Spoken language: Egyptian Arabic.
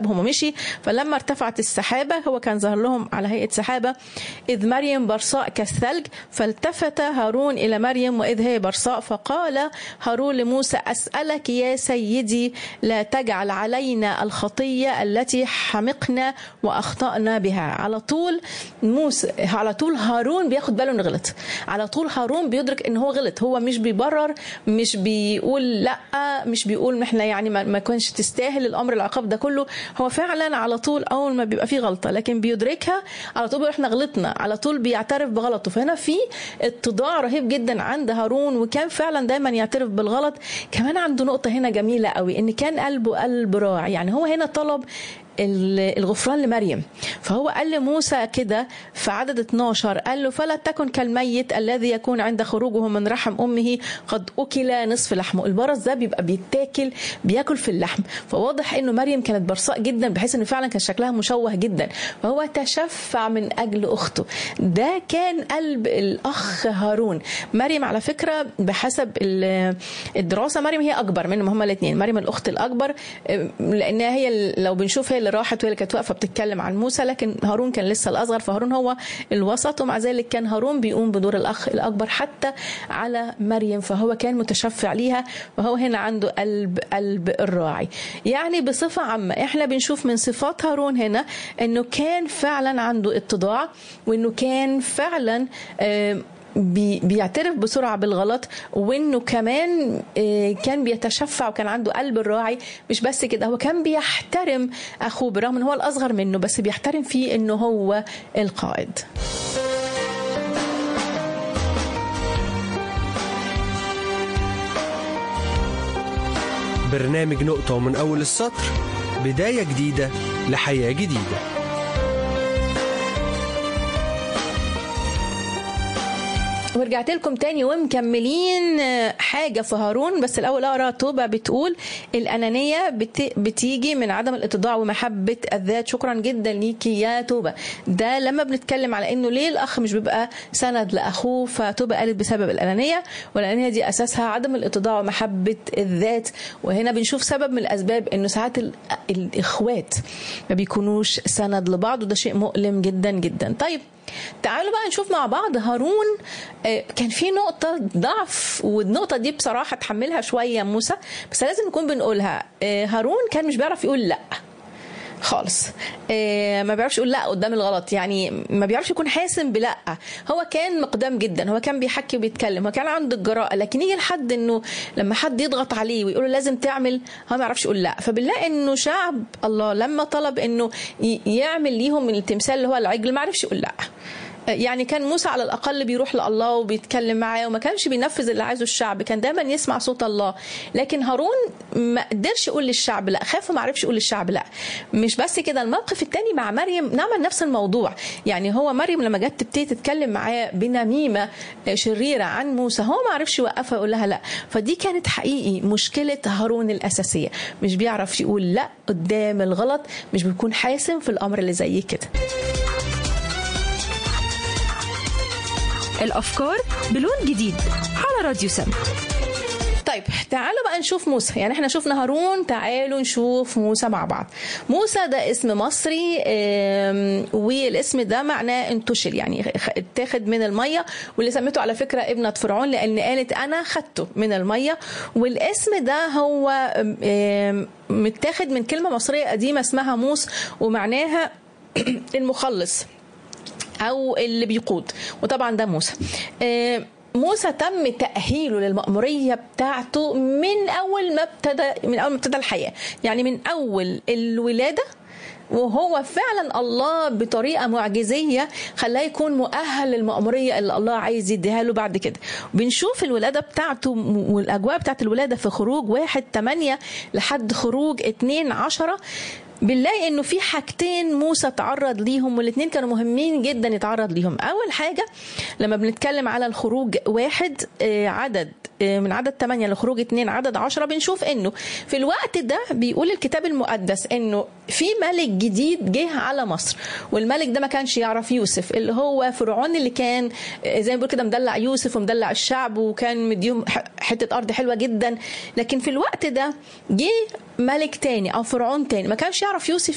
سابهم ومشي فلما ارتفعت السحابة هو كان ظهر لهم على هيئة سحابة إذ مريم برصاء كالثلج فالتفت هارون إلى مريم وإذ هي برصاء فقال هارون لموسى أسألك يا سيدي لا تجعل علينا الخطية التي حمقنا وأخطأنا بها على طول موسى على طول هارون بياخد باله إنه غلط على طول هارون بيدرك إن هو غلط هو مش بيبرر مش بيقول لا مش بيقول احنا يعني ما, ما كانش تستاهل الامر العقاب ده كله هو فعلا على طول اول ما بيبقى فيه غلطه لكن بيدركها على طول بيقول احنا غلطنا على طول بيعترف بغلطه فهنا في اتضاع رهيب جدا عند هارون وكان فعلا دايما يعترف بالغلط كمان عنده نقطه هنا جميله قوي ان كان قلبه قلب راعي يعني هو هنا طلب الغفران لمريم فهو قال لموسى كده في عدد 12 قال له فلا تكن كالميت الذي يكون عند خروجه من رحم امه قد اكل نصف لحمه البرص ده بيبقى بيتاكل بياكل في اللحم فواضح انه مريم كانت برصاء جدا بحيث انه فعلا كان شكلها مشوه جدا فهو تشفع من اجل اخته ده كان قلب الاخ هارون مريم على فكره بحسب الدراسه مريم هي اكبر منهم هما الاثنين مريم الاخت الاكبر لانها هي لو بنشوف هي اللي راحت وهي اللي كانت واقفه بتتكلم عن موسى لكن هارون كان لسه الاصغر فهارون هو الوسط ومع ذلك كان هارون بيقوم بدور الاخ الاكبر حتى على مريم فهو كان متشفع ليها وهو هنا عنده قلب قلب الراعي يعني بصفه عامه احنا بنشوف من صفات هارون هنا انه كان فعلا عنده اتضاع وانه كان فعلا آه بي بيعترف بسرعة بالغلط وانه كمان كان بيتشفع وكان عنده قلب الراعي مش بس كده هو كان بيحترم اخوه برغم ان هو الاصغر منه بس بيحترم فيه انه هو القائد برنامج نقطة من أول السطر بداية جديدة لحياة جديدة ورجعت لكم تاني ومكملين حاجه في هارون بس الاول اقرا توبه بتقول الانانيه بت... بتيجي من عدم الاتضاع ومحبه الذات شكرا جدا ليكي يا توبه ده لما بنتكلم على انه ليه الاخ مش بيبقى سند لاخوه فتوبه قالت بسبب الانانيه والانانيه دي اساسها عدم الاتضاع ومحبه الذات وهنا بنشوف سبب من الاسباب انه ساعات ال... الاخوات ما بيكونوش سند لبعض وده شيء مؤلم جدا جدا طيب تعالوا بقى نشوف مع بعض هارون كان في نقطة ضعف والنقطة دي بصراحة تحملها شوية موسى بس لازم نكون بنقولها هارون كان مش بيعرف يقول لأ خالص إيه ما بيعرفش يقول لا قدام الغلط يعني ما بيعرفش يكون حاسم بلا هو كان مقدام جدا هو كان بيحكي وبيتكلم هو كان عنده الجراءه لكن يجي لحد انه لما حد يضغط عليه ويقول له لازم تعمل هو ما يعرفش يقول لا فبنلاقي انه شعب الله لما طلب انه يعمل ليهم من التمثال اللي هو العجل ما عرفش يقول لا يعني كان موسى على الاقل بيروح لله وبيتكلم معاه وما كانش بينفذ اللي عايزه الشعب كان دايما يسمع صوت الله لكن هارون ما قدرش يقول للشعب لا خاف وما عرفش يقول للشعب لا مش بس كده الموقف الثاني مع مريم نعمل نفس الموضوع يعني هو مريم لما جت تبتدي تتكلم معاه بنميمه شريره عن موسى هو ما عرفش يوقفها يقول لها لا فدي كانت حقيقي مشكله هارون الاساسيه مش بيعرف يقول لا قدام الغلط مش بيكون حاسم في الامر اللي زي كده الأفكار بلون جديد على راديو سم طيب تعالوا بقى نشوف موسى يعني احنا شفنا هارون تعالوا نشوف موسى مع بعض موسى ده اسم مصري والاسم ده معناه انتشل يعني اتاخد من الميه واللي سميته على فكره ابنه فرعون لان قالت انا خدته من الميه والاسم ده هو متاخد من كلمه مصريه قديمه اسمها موس ومعناها المخلص او اللي بيقود وطبعا ده موسى موسى تم تأهيله للمأمورية بتاعته من أول ما ابتدى من أول ما ابتدى الحياة يعني من أول الولادة وهو فعلا الله بطريقه معجزيه خلاه يكون مؤهل للمأموريه اللي الله عايز يديها له بعد كده بنشوف الولاده بتاعته والاجواء بتاعت الولاده في خروج واحد 8 لحد خروج 2 10 بنلاقي انه في حاجتين موسى تعرض ليهم والاثنين كانوا مهمين جدا يتعرض ليهم اول حاجه لما بنتكلم على الخروج واحد عدد من عدد 8 لخروج 2 عدد 10 بنشوف انه في الوقت ده بيقول الكتاب المقدس انه في ملك جديد جه على مصر والملك ده ما كانش يعرف يوسف اللي هو فرعون اللي كان زي ما بيقول كده مدلع يوسف ومدلع الشعب وكان مديهم حته ارض حلوه جدا لكن في الوقت ده جه ملك تاني او فرعون تاني ما كانش يعرف يوسف